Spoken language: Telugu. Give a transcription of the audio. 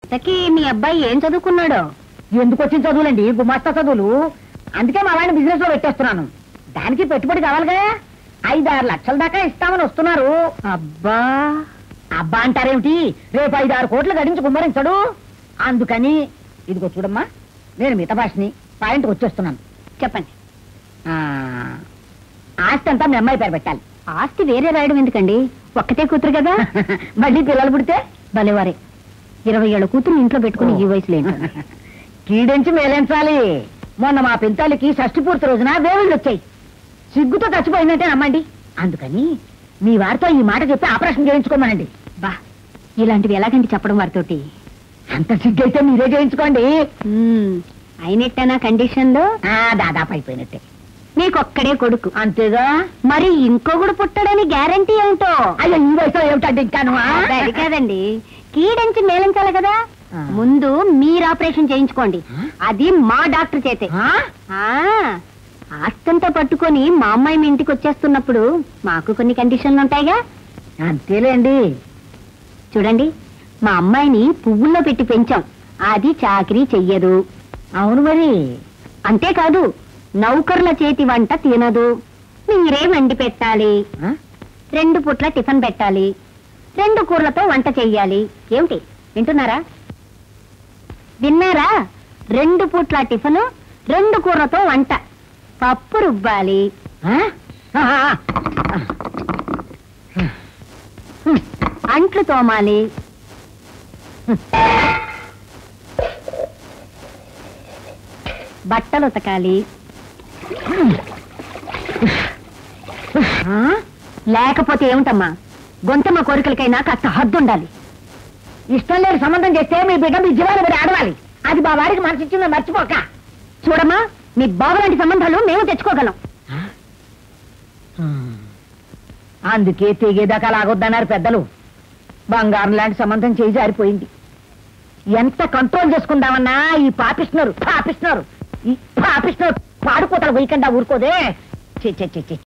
ఇంతకీ మీ అబ్బాయి ఏం చదువుకున్నాడో ఎందుకు వచ్చిన చదువులండి గుమాస్తా చదువులు అందుకే మా వాడిని బిజినెస్ లో పెట్టేస్తున్నాను దానికి పెట్టుబడి కావాలిగా ఐదు ఆరు లక్షల దాకా ఇస్తామని వస్తున్నారు అబ్బా అబ్బా అంటారేమిటి రేపు ఐదు ఆరు కోట్లు గడించి కుమ్మరించడు అందుకని ఇదిగో చూడమ్మా నేను మిగతా భాషని పాయింట్కి వచ్చేస్తున్నాను చెప్పండి ఆ, ఆస్తి అంతా మీ అమ్మాయి పేరు పెట్టాలి ఆస్తి వేరే రాయడం ఎందుకండి ఒక్కతే కూతురు కదా మళ్ళీ పిల్లలు పుడితే భలేవారే ఇరవై ఏళ్ళ కూతురు ఇంట్లో పెట్టుకుని ఈ వయసులో ఏంటో కీడించి మేలేంచాలి మొన్న మా పెంతాలకి షష్టి పూర్తి రోజున వేవుళ్ళు వచ్చాయి సిగ్గుతో చచ్చిపోయిందంటే నమ్మండి అందుకని మీ వారితో ఈ మాట చెప్పి ఆపరేషన్ చేయించుకోమనండి బా ఇలాంటివి ఎలాగండి చెప్పడం వారితోటి అంత సిగ్గైతే మీరే చేయించుకోండి ఉమ్, అయినట్టేనా కండిషన్ లో ఆ దాదాపు అయిపోయినట్టే నీకొక్కడే కొడుకు అంతేగా మరి ఇంకొకడు పుట్టడని గ్యారంటీ ఏమిటో అయ్యో ఈ వయసులో ఏమిటండి ఇంకాను ఆ? అది కాదండి కీడించి మేలించాలి కదా ఆ. ముందు మీరు ఆపరేషన్ చేయించుకోండి ఆ? అది మా డాక్టర్ చేతే ఆ? ఆ ఆస్తంతా పట్టుకొని మా అమ్మాయి మీ ఇంటికి వచ్చేస్తున్నప్పుడు మాకు కొన్ని కండిషన్లు ఉంటాయిగా అంతేలేండి చూడండి మా అమ్మాయిని పువ్వుల్లో పెట్టి పెంచాం అది చాకరీ చెయ్యదు అవును మరి అంతేకాదు నౌకర్ల చేతి వంట తినదు మీరే వండి పెట్టాలి ఆ? రెండు పూట్ల టిఫిన్ పెట్టాలి రెండు కూరలతో వంట చెయ్యాలి ఏమిటి వింటున్నారా విన్నారా రెండు పూట్ల టిఫిన్ రెండు కూరలతో వంట పప్పు రుబ్బాలి ఆ? ఆ, ఆ, ఆ. అంట్లు తోమాలి బట్టలు ఉతకాలి ఆ? లేకపోతే ఏమిటమ్మా గొంతమ్మ కోరికలకైనా కాస్త హద్దు ఉండాలి ఇష్టం లేని సంబంధం చేస్తే మీ బిడ్డ మీ జీవాలు మరి ఆడవాలి అది మా వారికి మనసు ఇచ్చిందో మర్చిపోక చూడమ్మా మీ బాబు లాంటి సంబంధాలు మేము తెచ్చుకోగలం అందుకే తెగేదాకా లాగొద్దన్నారు పెద్దలు బంగారం లాంటి సంబంధం చేయి జారిపోయింది ఎంత కంట్రోల్ చేసుకుందామన్నా ఈ పాపిస్తున్నారు పాపిస్తున్నారు ఈ పాపిస్తున్నారు పాడుకోతలు పోయకుండా ఊరుకోదే చి చి చి చి